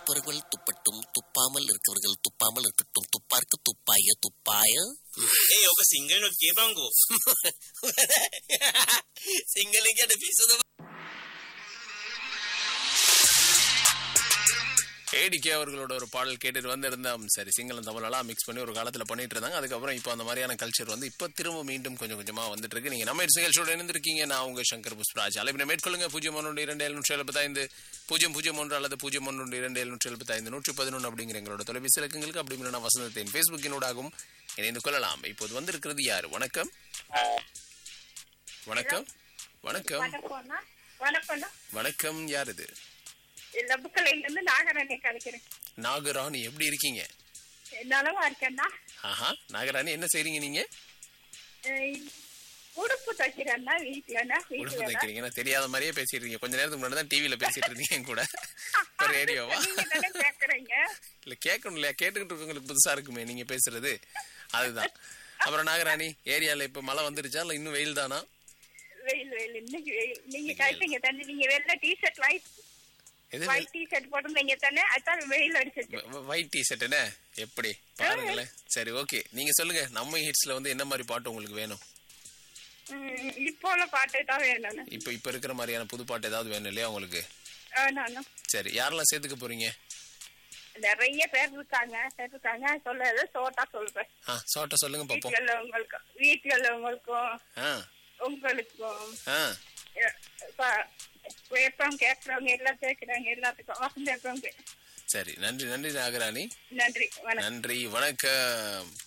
துப்பவர்கள் துப்பட்டும் துப்பாமல் இருக்கவர்கள் துப்பாமல் இருக்கட்டும் துப்பாருக்கு துப்பாய துப்பாய ඒ ඕක සිංහලනොත් කියපංකෝ සිංහලෙන් ගැන පිසුද ஏடிகே அவர்களோட ஒரு பாடல் கேட்டுட்டு வந்திருந்தோம் சரி சிங்களம் தமிழெல்லாம் மிக்ஸ் பண்ணி ஒரு காலத்துல பண்ணிட்டு இருந்தாங்க அதுக்கப்புறம் இப்போ அந்த மாதிரியான கல்ச்சர் வந்து இப்போ திரும்ப மீண்டும் கொஞ்சம் கொஞ்சமா வந்துட்டு இருக்கு நீங்க நம்ம நிகழ்ச்சியோட இணைந்திருக்கீங்க நான் உங்க சங்கர் புஷ்பராஜ் அலைப்பின மேற்கொள்ளுங்க பூஜ்ஜியம் ஒன்று இரண்டு எழுநூற்றி எழுபத்தைந்து பூஜ்ஜியம் பூஜ்ஜியம் ஒன்று அல்லது பூஜ்ஜியம் ஒன்று இரண்டு எழுநூற்றி எழுபத்தைந்து நூற்றி பதினொன்று அப்படிங்கிற எங்களோட தொலைபேசி இலக்கங்களுக்கு அப்படி இல்லைனா வசந்தத்தின் ஃபேஸ்புக்கினூடாகவும் இணைந்து கொள்ளலாம் இப்போது வந்திருக்கிறது யாரு வணக்கம் வணக்கம் வணக்கம் வணக்கம்ண்ணா வணக்கம்ண்ணா வணக்கம் யார் இது லப்புக்கலையில இருந்து நாகராணி கழிக்கிறேன் நாகராணி எப்படி இருக்கீங்க நலமா இருக்கேன்னா ஆஹா நாகராணி என்ன செய்றீங்க நீங்க உடுப்பு தைக்கிறேன்னா வீட்டுலண்ணா உடுப்பு வீட்டுல தைக்கிறீங்கன்னா தெரியாத மாதிரியே பேசிட்டு இருக்கீங்க கொஞ்ச நேரத்துக்கு முன்னாடி தான் டிவில பேசிட்டு இருந்தீங்க என் கூட இப்ப ரேடியோவா நீங்க தானே கேக்குறீங்க இல்ல கேட்கணும் இல்லையா கேட்டுக்கிட்டு இருக்கவங்களுக்கு புதுசா இருக்குமே நீங்க பேசுறது அதுதான் அப்புறம் நாகராணி ஏரியால இப்ப மழை வந்துருச்சா இல்ல இன்னும் வெயில் தானா வெயில் வெயில் இன்னைக்கு வெயில் நீங்க கழிப்பீங்க தானே நீங்க வெள்ளை டிஷர்ட் லைட் எது ஒயிட் டிஷர்ட் போட்டிருந்தீங்க தானே அதான் வெயில் அடிச்சிச்சு ஒயிட் டிஷர்ட் என்ன எப்படி பாருங்களேன் சரி ஓகே நீங்க சொல்லுங்க நம்ம ஹிட்ஸ்ல வந்து என்ன மாதிரி பாட்டு உங்களுக்கு வேணும் ம், இப்போ உள்ள பாட்டு தான் வேணும் இப்ப இப்ப இருக்கிற மாதிரியான புது பாட்டு ஏதாவது வேணும் இல்லையா உங்களுக்கு நானும் சரி யாரெல்லாம் சேர்த்துக்க போறீங்க நிறைய பேர் இருக்காங்க இருக்காங்க சொல்றது சோட்டா சொல்றேன் ஆ சோட்ட சொல்லுங்க பாப்போம் வீட்டுல உள்ளவங்களுக்கும் வீட்டுல உள்ளவங்களுக்கும் ஆ உங்களுக்கும் ஆ எப்பம் கேட்கறவங்க எல்லாம் கேட்கறாங்க எல்லாத்துக்கும் வசந்த எப்பம் சரி நன்றி நன்றி நாகராணி நன்றி வணக்கம் நன்றி வணக்கம்